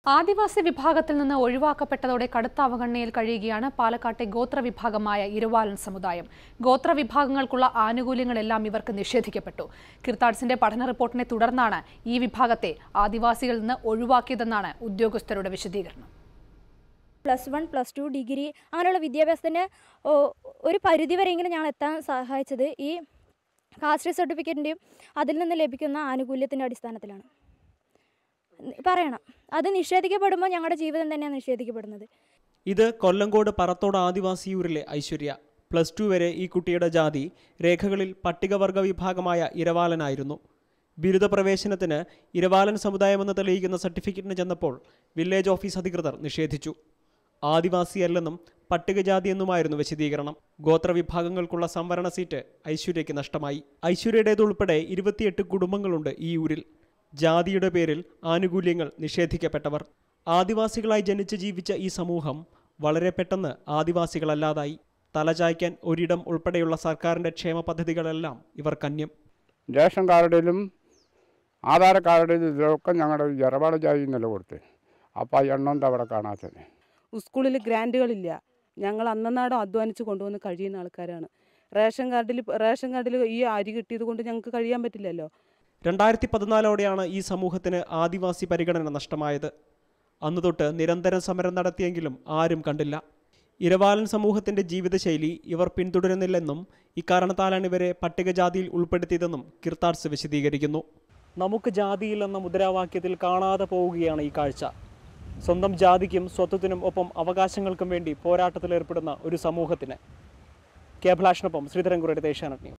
ആദിവാസി വിഭാഗത്തിൽ നിന്ന് ഒഴിവാക്കപ്പെട്ടതോടെ കടുത്ത അവഗണനയിൽ കഴിയുകയാണ് പാലക്കാട്ടെ ഗോത്ര വിഭാഗമായ ഇരുവാലൻ സമുദായം ഗോത്ര വിഭാഗങ്ങൾക്കുള്ള ആനുകൂല്യങ്ങളെല്ലാം ഇവർക്ക് നിഷേധിക്കപ്പെട്ടു കിർത്താഡ്സിന്റെ പഠന റിപ്പോർട്ടിനെ തുടർന്നാണ് ഈ വിഭാഗത്തെ ആദിവാസികളിൽ നിന്ന് ഒഴിവാക്കിയതെന്നാണ് ഉദ്യോഗസ്ഥരുടെ വിശദീകരണം plus one plus two degree അങ്ങനെയുള്ള വിദ്യാഭ്യാസത്തിന് ഓ- ഒരു പരിധി വരെയെങ്കിലും ഞങ്ങൾ എത്താൻ സഹായിച്ചത് ഈ കാസ്റ്റ് സർട്ടിഫിക്കറ്റിൻ്റെയും അതിൽ നിന്ന് ലഭിക്കുന്ന ആനുകൂല്യത്തിൻ്റെ അടിസ്ഥാനത്തിലാണ് പറയണം അത് നിഷേധിക്കപ്പെടുമ്പോൾ ഞങ്ങളുടെ ജീവിതം തന്നെയാണ് നിഷേധിക്കപ്പെടുന്നത് ഇത് കൊല്ലങ്കോട് പറത്തോട് ആദിവാസിയൂരിലെ ഐശ്വര്യ പ്ലസ് ടു വരെ ഈ കുട്ടിയുടെ ജാതി രേഖകളിൽ പട്ടികവർഗ വിഭാഗമായ ഇരവാലനായിരുന്നു ബിരുദ പ്രവേശനത്തിന് ഇരവാലൻ സമുദായമെന്ന് തെളിയിക്കുന്ന സർട്ടിഫിക്കറ്റിന് ചെന്നപ്പോൾ വില്ലേജ് ഓഫീസ് അധികൃതർ നിഷേധിച്ചു ആദിവാസിയല്ലെന്നും പട്ടികജാതി എന്നുമായിരുന്നു വിശദീകരണം ഗോത്രവിഭാഗങ്ങൾക്കുള്ള സംവരണ സീറ്റ് ഐശ്വര്യയ്ക്ക് നഷ്ടമായി ഐശ്വര്യയുടേതുൾപ്പെടെ ഇരുപത്തിയെട്ട് കുടുംബങ്ങളുണ്ട് ഈ ഊരിൽ ജാതിയുടെ പേരിൽ ആനുകൂല്യങ്ങൾ നിഷേധിക്കപ്പെട്ടവർ ആദിവാസികളായി ജനിച്ച് ജീവിച്ച ഈ സമൂഹം വളരെ പെട്ടെന്ന് ആദിവാസികളല്ലാതായി തലചായ്ക്കാൻ ഒരിടം ഉൾപ്പെടെയുള്ള സർക്കാരിൻ്റെ ക്ഷേമ പദ്ധതികളെല്ലാം ഇവർ കന്യം റേഷൻ കാർഡിലും ആധാർ കാർഡിലും ഇതിലൊക്കെ ഞങ്ങളുടെ ജറവാട ജാതി നിലകൊടുത്ത് അപ്പോൾ ആ എണ്ണം എന്താ അവിടെ കാണാത്തത് സ്കൂളിൽ ഗ്രാൻറ്റുകളില്ല ഞങ്ങൾ അന്നന്നാടം അധ്വാനിച്ച് കൊണ്ടുവന്ന് കഴിയുന്ന ആൾക്കാരാണ് റേഷൻ കാർഡിൽ റേഷൻ കാർഡിൽ ഈ അരി കിട്ടിയത് കൊണ്ട് ഞങ്ങൾക്ക് കഴിയാൻ പറ്റില്ലല്ലോ രണ്ടായിരത്തി പതിനാലോടെയാണ് ഈ സമൂഹത്തിന് ആദിവാസി പരിഗണന നഷ്ടമായത് അന്നു തൊട്ട് നിരന്തരം സമരം നടത്തിയെങ്കിലും ആരും കണ്ടില്ല ഇരവാലൻ സമൂഹത്തിന്റെ ജീവിതശൈലി ഇവർ പിന്തുടരുന്നില്ലെന്നും ഇക്കാരണത്താലാണ് ഇവരെ പട്ടികജാതിയിൽ ഉൾപ്പെടുത്തിയതെന്നും കിർത്താർസ് വിശദീകരിക്കുന്നു നമുക്ക് ജാതിയില്ലെന്ന മുദ്രാവാക്യത്തിൽ കാണാതെ പോവുകയാണ് ഈ കാഴ്ച സ്വന്തം ജാതിക്കും സ്വത്വത്തിനും ഒപ്പം അവകാശങ്ങൾക്കും വേണ്ടി പോരാട്ടത്തിലേർപ്പെടുന്ന ഒരു സമൂഹത്തിന് കേബിളാഷിനൊപ്പം ശ്രീധരൻകുറയുടെ ദേശാനജ്ഞ